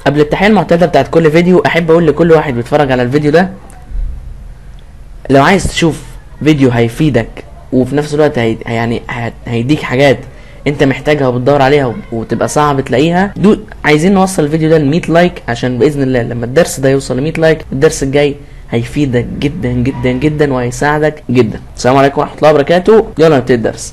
قبل التحية المعتادة بتاعت كل فيديو احب اقول لكل واحد بيتفرج على الفيديو ده لو عايز تشوف فيديو هيفيدك وفي نفس الوقت هي... يعني هي- هيديك حاجات انت محتاجها وبتدور عليها وب- وتبقى صعب تلاقيها دو عايزين نوصل الفيديو ده ل 100 لايك عشان باذن الله لما الدرس ده يوصل ل 100 لايك الدرس الجاي هيفيدك جدا جدا جدا وهيساعدك جدا السلام عليكم ورحمه الله وبركاته يلا نبتدي الدرس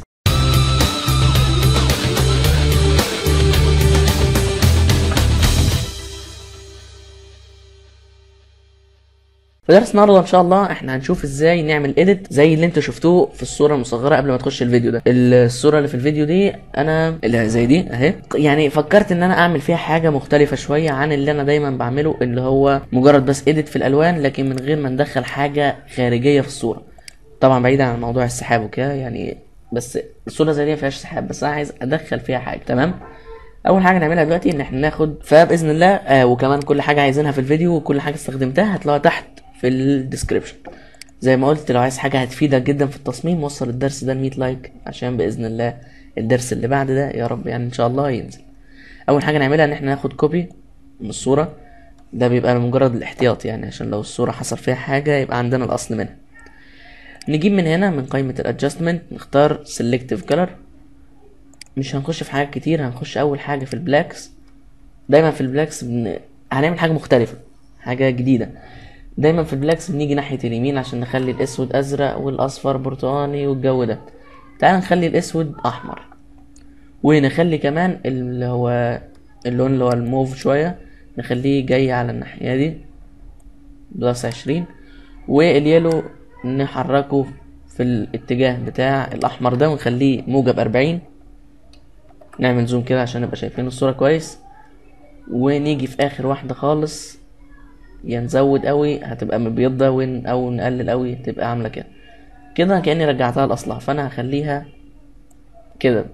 في درس النهارده ان شاء الله احنا هنشوف ازاي نعمل اديت زي اللي انتوا شفتوه في الصوره المصغره قبل ما تخش الفيديو ده الصوره اللي في الفيديو دي انا اللي زي دي اهي يعني فكرت ان انا اعمل فيها حاجه مختلفه شويه عن اللي انا دايما بعمله اللي هو مجرد بس اديت في الالوان لكن من غير ما ندخل حاجه خارجيه في الصوره طبعا بعيدا عن موضوع السحاب وكده يعني بس الصوره زي دي ما فيهاش سحاب بس انا عايز ادخل فيها حاجه تمام اول حاجه نعملها دلوقتي ان احنا ناخد فباذن الله آه وكمان كل حاجه عايزينها في الفيديو وكل حاجه استخدمتها هتلاقوها تحت في الديسكريبشن زي ما قلت لو عايز حاجه هتفيدك جدا في التصميم وصل الدرس ده ل 100 لايك عشان باذن الله الدرس اللي بعد ده يا رب يعني ان شاء الله ينزل اول حاجه نعملها ان احنا ناخد كوبي من الصوره ده بيبقى مجرد الاحتياط يعني عشان لو الصوره حصل فيها حاجه يبقى عندنا الاصل منها نجيب من هنا من قائمه الادجستمنت نختار سيلكتيف كلر مش هنخش في حاجات كتير هنخش اول حاجه في البلاكس دايما في البلاكس بن... هنعمل حاجه مختلفه حاجه جديده دايما في البلاكس بنيجي ناحيه اليمين عشان نخلي الاسود ازرق والاصفر برتقاني والجو ده تعال نخلي الاسود احمر ونخلي كمان اللي هو اللون اللي هو الموف شويه نخليه جاي على الناحيه دي بلس عشرين واليلو نحركه في الاتجاه بتاع الاحمر ده ونخليه موجب اربعين نعمل زوم كده عشان نبقى شايفين الصورة كويس ونيجي في اخر واحدة خالص يا نزود قوي هتبقى مبيضة ون او نقلل قوي تبقى عاملة كده كده كأني رجعتها لأصلها فانا هخليها كده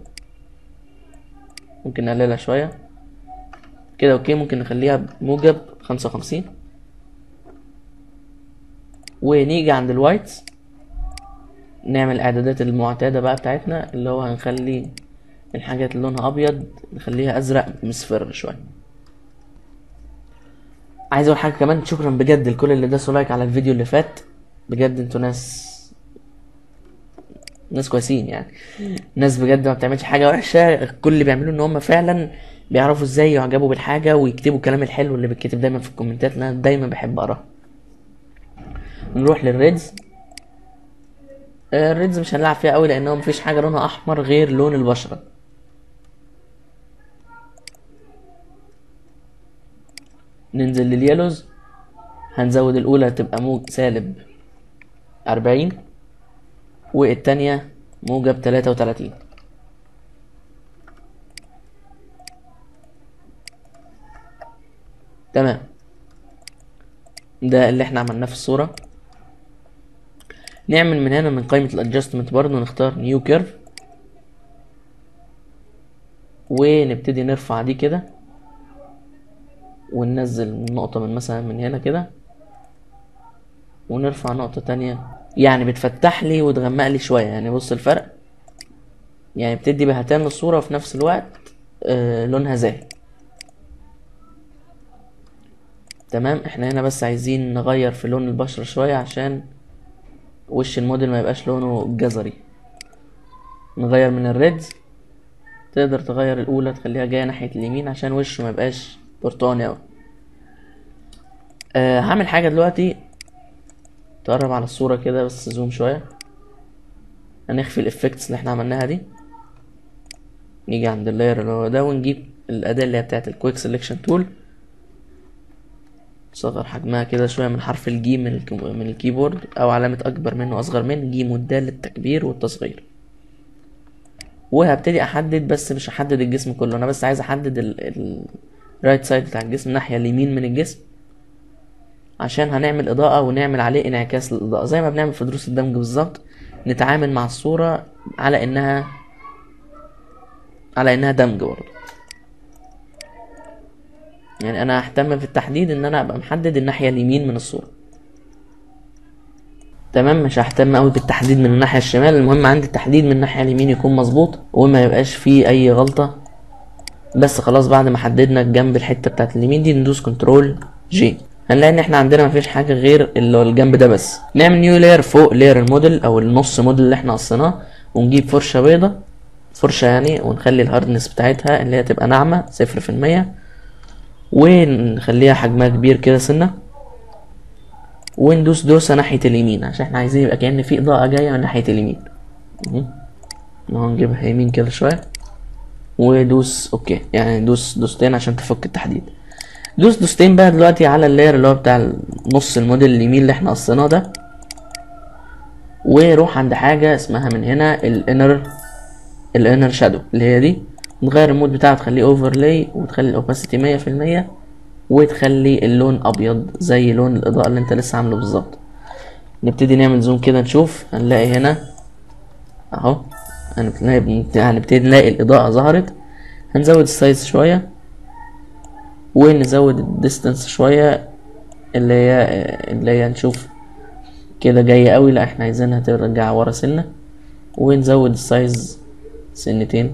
ممكن نقللها شوية كده اوكي ممكن نخليها موجب خمسة وخمسين ونيجي عند الوايت نعمل الاعدادات المعتادة بقى بتاعتنا اللي هو هنخلي الحاجات اللي لونها ابيض نخليها ازرق مصفر شويه عايز اقول حاجه كمان شكرا بجد لكل اللي داسوا لايك على الفيديو اللي فات بجد انتوا ناس ناس كويسين يعني ناس بجد ما بتعملش حاجه وحشه كل اللي بيعملوه ان هم فعلا بيعرفوا ازاي يعجبوا بالحاجه ويكتبوا الكلام الحلو اللي بيتكتب دايما في الكومنتات اللي انا دايما بحب اقراها نروح للريدز آه، الريدز مش هنلعب فيها قوي لان هو مفيش حاجه لونها احمر غير لون البشره ننزل لليلوز هنزود الأولى تبقى موج سالب أربعين والتانية موجب تلاتة وتلاتين تمام ده اللي احنا عملناه في الصورة نعمل من هنا من قائمة الادجستمنت برضو نختار نيو كيرف ونبتدي نرفع دي كده وننزل نقطة من مثلا من هنا كده ونرفع نقطة تانية يعني بتفتح لي وتغمق لي شوية يعني بص الفرق يعني بتدي بهتان للصورة وفي نفس الوقت آه لونها زاهي تمام احنا هنا بس عايزين نغير في لون البشرة شوية عشان وش الموديل ما يبقاش لونه جزري نغير من الريدز تقدر تغير الاولى تخليها جايه ناحيه اليمين عشان وشه ما يبقاش برتقاني اوي أه هعمل حاجه دلوقتي تقرب على الصوره كده بس زوم شويه هنخفي الافكتس اللي احنا عملناها دي نيجي عند اللاير اللي هو ده ونجيب الاداه اللي هي بتاعت الكويك سelection تول صغر حجمها كده شويه من حرف الجيم من, الك... من الكيبورد او علامه اكبر منه واصغر منه جيم والدال للتكبير والتصغير وهبتدي احدد بس مش هحدد الجسم كله انا بس عايز احدد الرايت سايد بتاع الجسم الناحيه اليمين من الجسم عشان هنعمل اضاءه ونعمل عليه انعكاس للاضاءه زي ما بنعمل في دروس الدمج بالظبط نتعامل مع الصوره على انها على انها دمج برضه يعني انا ههتم في التحديد ان انا ابقى محدد الناحيه اليمين من الصوره تمام مش ههتم قوي بالتحديد من الناحيه الشمال المهم عندي التحديد من الناحيه اليمين يكون مظبوط وما يبقاش فيه اي غلطه بس خلاص بعد ما حددنا الجنب الحته بتاعت اليمين دي ندوس كنترول جي هنلاقي ان احنا عندنا مفيش حاجه غير اللي هو الجنب ده بس نعمل نيو لاير فوق لاير الموديل او النص موديل اللي احنا قصيناه ونجيب فرشه بيضه فرشه يعني ونخلي الهاردنس بتاعتها اللي هي تبقى ناعمه صفر في المية ونخليها حجمها كبير كده سنه وندوس دوسه ناحيه اليمين عشان احنا عايزين يبقى كأن في اضاءه جايه من ناحيه اليمين مهم. اهو نجيبها يمين كده شويه ودوس اوكي يعني دوس دوستين عشان تفك التحديد دوس دوستين بقى دلوقتي على اللاير اللي هو بتاع نص الموديل اليمين اللي احنا قصيناه ده وروح عند حاجة اسمها من هنا الانر الانر شادو اللي هي دي نغير المود بتاعها تخليه اوفرلاي وتخلي الاوباسيتي مية في المية وتخلي اللون ابيض زي لون الاضاءة اللي انت لسه عامله بالظبط نبتدي نعمل زوم كده نشوف هنلاقي هنا اهو هنبتدي هنبتدي نلاقي الاضاءة ظهرت هنزود السايز شوية ونزود الديستانس شوية اللي هي اللي هي نشوف كده جاية قوي لا احنا عايزينها ترجع ورا سنة ونزود السايز سنتين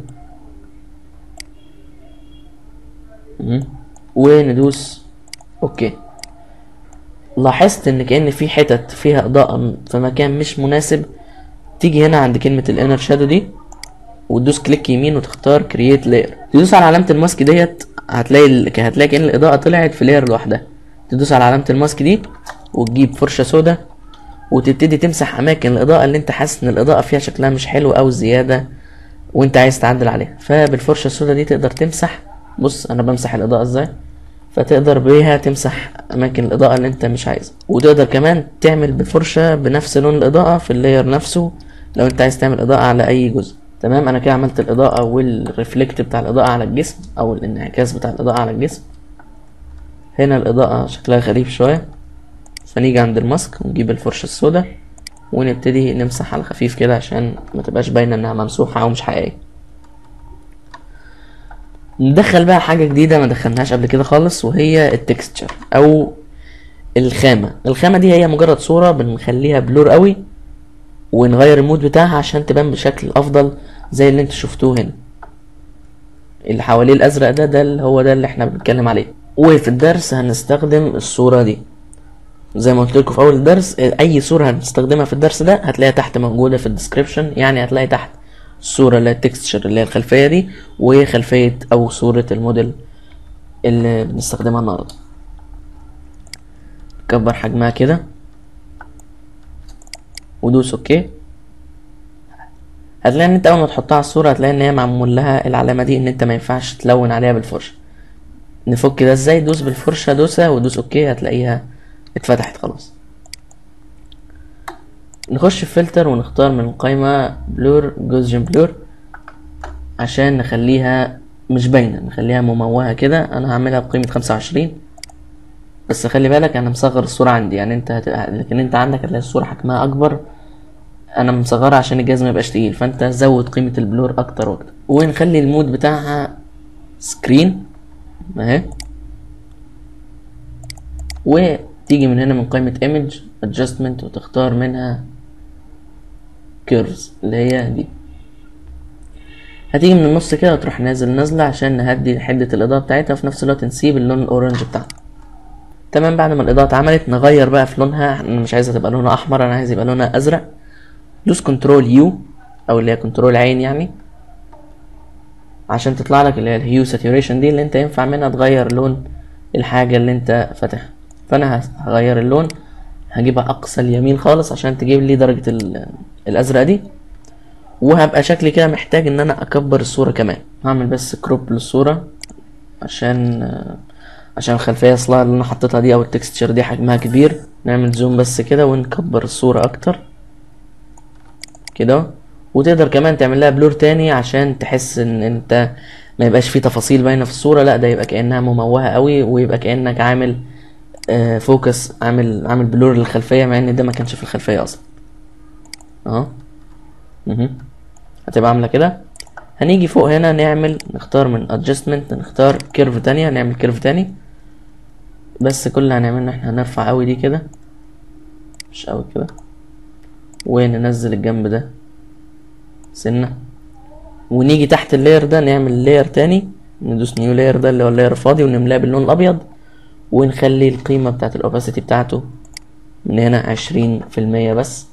مهم. وندوس اوكي لاحظت ان كأن في حتت فيها اضاءة في مكان مش مناسب تيجي هنا عند كلمة الانر شادو دي وتدوس كليك يمين وتختار كرييت لاير تدوس على علامة الماسك ديت هتلاقي ال... هتلاقي كأن الإضاءة طلعت في لاير لوحدها تدوس على علامة الماسك دي وتجيب فرشة سودا وتبتدي تمسح أماكن الإضاءة اللي أنت حاسس إن الإضاءة فيها شكلها مش حلو أو زيادة وأنت عايز تعدل عليها فبالفرشة السودا دي تقدر تمسح بص أنا بمسح الإضاءة إزاي فتقدر بيها تمسح أماكن الإضاءة اللي أنت مش عايزها وتقدر كمان تعمل بفرشة بنفس لون الإضاءة في اللاير نفسه لو أنت عايز تعمل إضاءة على أي جزء تمام انا كده عملت الاضاءه والريفلكت بتاع الاضاءه على الجسم او الانعكاس بتاع الاضاءه على الجسم هنا الاضاءه شكلها غريب شويه فنيجي عند الماسك ونجيب الفرشه السوداء ونبتدي نمسح على خفيف كده عشان ما تبقاش باينه انها ممسوحه او مش حقيقيه ندخل بقى حاجه جديده ما دخلناهاش قبل كده خالص وهي التكستشر او الخامه الخامه دي هي مجرد صوره بنخليها بلور قوي ونغير المود بتاعها عشان تبان بشكل افضل زي اللي انت شفتوه هنا اللي حواليه الازرق ده ده اللي هو ده اللي احنا بنتكلم عليه وفي الدرس هنستخدم الصورة دي زي ما قلت لكم في اول الدرس اي صورة هنستخدمها في الدرس ده هتلاقيها تحت موجودة في الديسكريبشن يعني هتلاقي تحت الصورة اللي هي التكستشر اللي هي الخلفية دي وخلفية او صورة الموديل اللي بنستخدمها النهاردة نكبر حجمها كده ودوس اوكي هتلاقي ان انت اول ما تحطها على الصوره هتلاقي ان هي معمول لها العلامه دي ان انت ما ينفعش تلون عليها بالفرشه نفك ده ازاي دوس بالفرشه دوسه ودوس اوكي هتلاقيها اتفتحت خلاص نخش في فلتر ونختار من القائمه بلور جوزجن بلور عشان نخليها مش باينه نخليها مموهه كده انا هعملها بقيمه خمسة وعشرين بس خلي بالك انا مصغر الصورة عندي يعني انت هت... لكن انت عندك هتلاقي الصورة حجمها اكبر انا مصغرها عشان الجهاز ما يبقاش تقيل فانت زود قيمة البلور اكتر واكتر ونخلي المود بتاعها سكرين اهي وتيجي من هنا من قائمة ايمج ادجستمنت وتختار منها كيرفز اللي هي دي هتيجي من النص كده وتروح نازل نازلة عشان نهدي حدة الإضاءة بتاعتها وفي نفس الوقت نسيب اللون الأورنج بتاعها تمام بعد ما الإضاءة اتعملت نغير بقى في لونها أنا مش عايزها تبقى لونها أحمر أنا عايز يبقى لونها أزرق دوس كنترول يو أو اللي هي كنترول عين يعني عشان تطلع لك اللي هي الهيو ساتوريشن دي اللي انت ينفع منها تغير لون الحاجة اللي انت فاتحها فأنا هغير اللون هجيبها أقصى اليمين خالص عشان تجيب لي درجة ال- الأزرق دي وهبقى شكلي كده محتاج ان انا اكبر الصورة كمان هعمل بس كروب للصورة عشان عشان الخلفية اصلا اللي انا حطيتها دي او التكستشر دي حجمها كبير نعمل زوم بس كده ونكبر الصورة اكتر كده وتقدر كمان تعمل لها بلور تاني عشان تحس ان انت ما يبقاش فيه تفاصيل باينة في الصورة لا ده يبقى كأنها مموهة قوي ويبقى كأنك عامل آه فوكس عامل عامل بلور للخلفية مع ان ده ما كانش في الخلفية اصلا اهو مهم. هتبقى عاملة كده هنيجي فوق هنا نعمل نختار من adjustment نختار كيرف تانية نعمل كيرف تاني بس كل اللي هنعمله ان احنا هنرفع قوي دي كده مش قوي كده وننزل الجنب ده سنة ونيجي تحت اللاير ده نعمل لاير تاني ندوس نيو لاير ده اللي هو اللاير الفاضي ونملاه باللون الابيض ونخلي القيمة بتاعت الاوباسيتي بتاعته من هنا عشرين في المية بس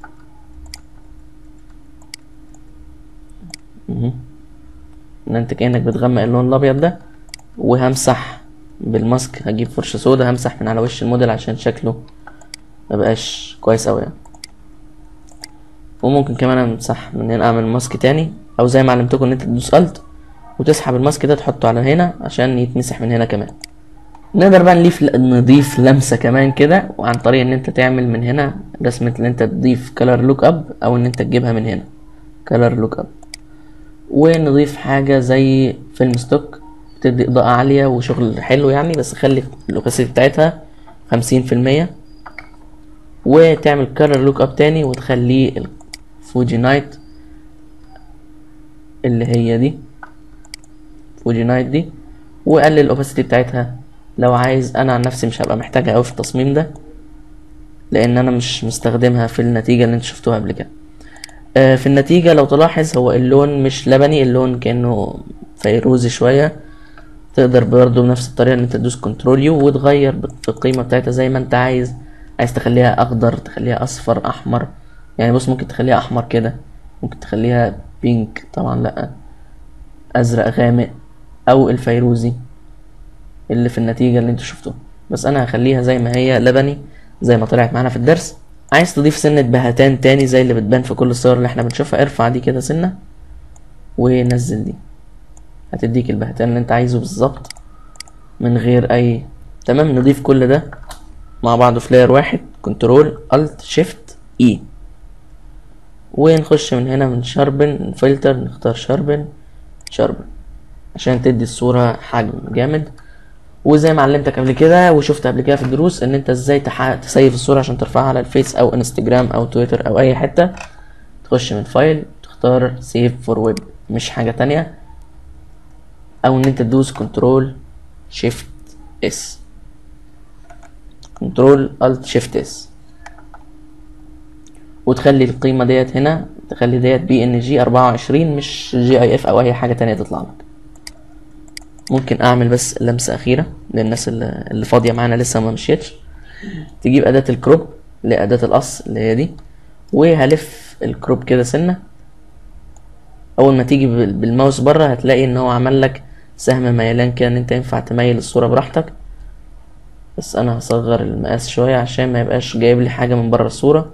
مهم. ان انت كأنك بتغمق اللون الابيض ده وهمسح بالماسك هجيب فرشة سودا همسح من على وش الموديل عشان شكله مبقاش كويس اوي يعني وممكن كمان امسح من هنا اعمل ماسك تاني او زي ما علمتكم ان انت تدوس الت وتسحب الماسك ده تحطه على هنا عشان يتمسح من هنا كمان نقدر بقى نضيف نضيف لمسة كمان كده وعن طريق ان انت تعمل من هنا رسمة ان انت تضيف كلر لوك اب او ان انت تجيبها من هنا كلر لوك اب ونضيف حاجة زي فيلم ستوك بتدي اضاءة عالية وشغل حلو يعني بس خلي الاوباسيتي بتاعتها خمسين في المية وتعمل كلر لوك اب تاني وتخليه الفوجي نايت اللي هي دي فوجي نايت دي وقلل الاوباسيتي بتاعتها لو عايز انا عن نفسي مش هبقى محتاجها قوي في التصميم ده لان انا مش مستخدمها في النتيجة اللي انت شفتوها قبل كده آه، في النتيجة لو تلاحظ هو اللون مش لبني اللون كأنه فيروزي شوية تقدر برضه بنفس الطريقة ان انت تدوس كنترول يو وتغير في القيمة بتاعتها زي ما انت عايز عايز تخليها اخضر تخليها اصفر احمر يعني بص ممكن تخليها احمر كده ممكن تخليها بينك طبعا لا ازرق غامق او الفيروزي اللي في النتيجة اللي انتوا شفتوها بس انا هخليها زي ما هي لبني زي ما طلعت معانا في الدرس عايز تضيف سنة بهتان تاني زي اللي بتبان في كل الصور اللي احنا بنشوفها ارفع دي كده سنة ونزل دي هتديك البهتان اللي انت عايزه بالظبط من غير اي تمام نضيف كل ده مع بعضه في لاير واحد كنترول الت شيفت اي ونخش من هنا من شاربن فلتر نختار شاربن شاربن عشان تدي الصورة حجم جامد وزي ما علمتك قبل كده وشفت قبل كده في الدروس ان انت ازاي تح... تسيف الصورة عشان ترفعها على الفيس او انستجرام او تويتر او اي حتة تخش من فايل تختار سيف فور ويب مش حاجة تانية او ان انت تدوس كنترول شيفت اس كنترول الت شيفت اس وتخلي القيمة ديت هنا تخلي ديت بي ان جي اربعة وعشرين مش جي اي اف او اي حاجة تانية تطلع لك ممكن اعمل بس لمسة اخيرة للناس اللي اللي فاضية معانا لسه ما مشيتش تجيب اداة الكروب اللي هي اداة القص اللي هي دي وهلف الكروب كده سنة اول ما تيجي بال- بالماوس بره هتلاقي ان هو عمل لك سهم ميلان كده ان انت ينفع تميل الصورة براحتك بس انا هصغر المقاس شوية عشان ما يبقاش جايب لي حاجة من بره الصورة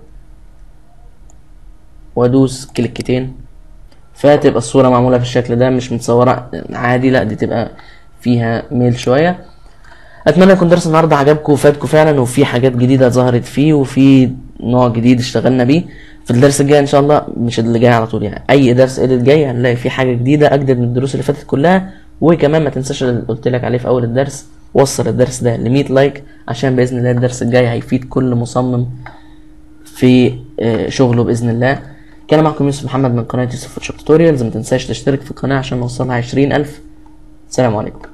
وادوس كليكتين فتبقى الصورة معمولة بالشكل ده مش متصورة عادي لا دي تبقى فيها ميل شوية اتمنى يكون درس النهارده عجبكم وفادكم فعلا وفي حاجات جديده ظهرت فيه وفي نوع جديد اشتغلنا بيه في الدرس الجاي ان شاء الله مش اللي جاي على طول يعني اي درس اديت جاي هنلاقي فيه حاجه جديده اجدد من الدروس اللي فاتت كلها وكمان ما تنساش اللي قلت لك عليه في اول الدرس وصل الدرس ده ل 100 لايك عشان باذن الله الدرس الجاي هيفيد كل مصمم في آه، شغله باذن الله كان معكم يوسف محمد من قناه يوسف فوتوشوب توتوريالز ما تنساش تشترك في القناه عشان نوصلها 20000 السلام عليكم